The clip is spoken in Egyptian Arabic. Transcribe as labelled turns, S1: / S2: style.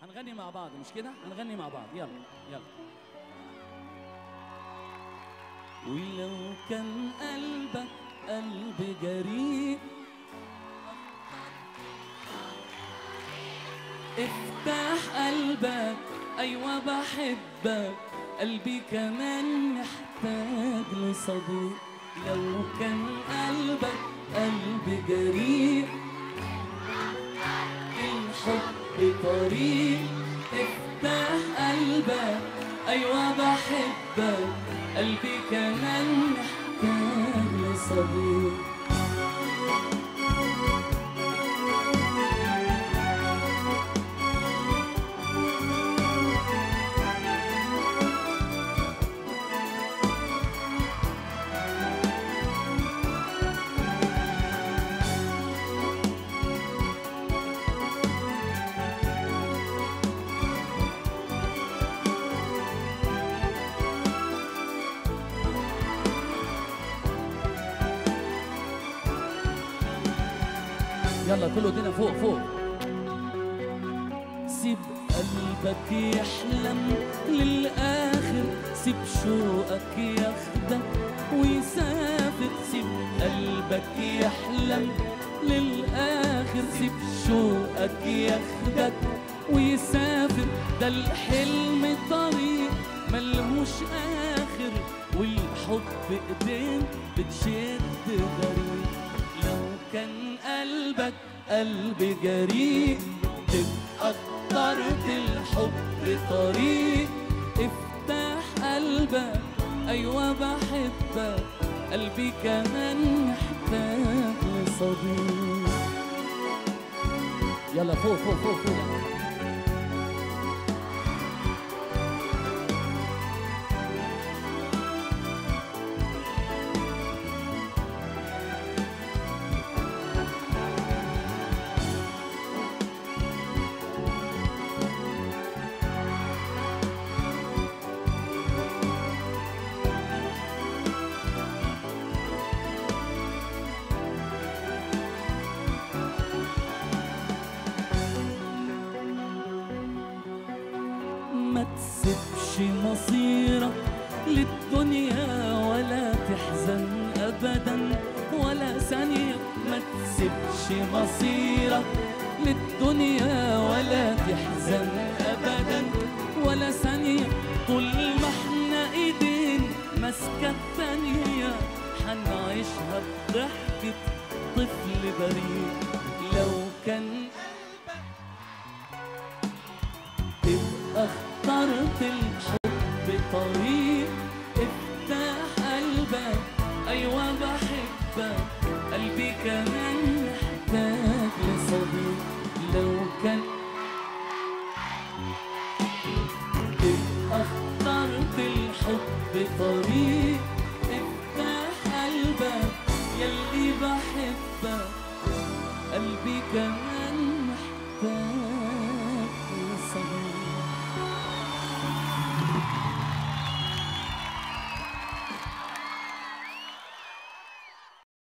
S1: هنغني مع بعض مش كده هنغني مع بعض يلا يلا ولو كان قلبك قلب جريء افتح قلبك ايوه بحبك قلبي كمان محتاج لصديق لو كان قلبك قلب جريء الحب طريق افتح قلبك ايوه بحبك قلبي كمان محتاج لصديق يلا كله ايدينا فوق فوق سيب قلبك يحلم للآخر سيب شوقك ياخدك ويسافر سيب قلبك يحلم للآخر سيب شوقك ياخدك ويسافر ده الحلم طريق ملهوش آخر والحب ايدين بتشد غريب لو كان قلبك قلب جريء تبقى اخترت الحب طريق افتح قلبك ايوه بحبك قلبي كمان محتاج لصديق يلا فوق فوق فوق فوق يلا. ما تسيبش مصيرك للدنيا ولا تحزن ابدا ولا ثانية ما تسيبش مصيرك للدنيا ولا تحزن ابدا ولا ثانية طول ما احنا ايدين ماسكة الثانية حنعيشها بضحكة طفل بريء لو كان تبقى اخترت الحب طريق افتح قلبك ايوه بحبك قلبي كمان محتاج لصديق لو كان تبقى اخترت الحب طريق افتح قلبك يلي بحبك قلبي كمان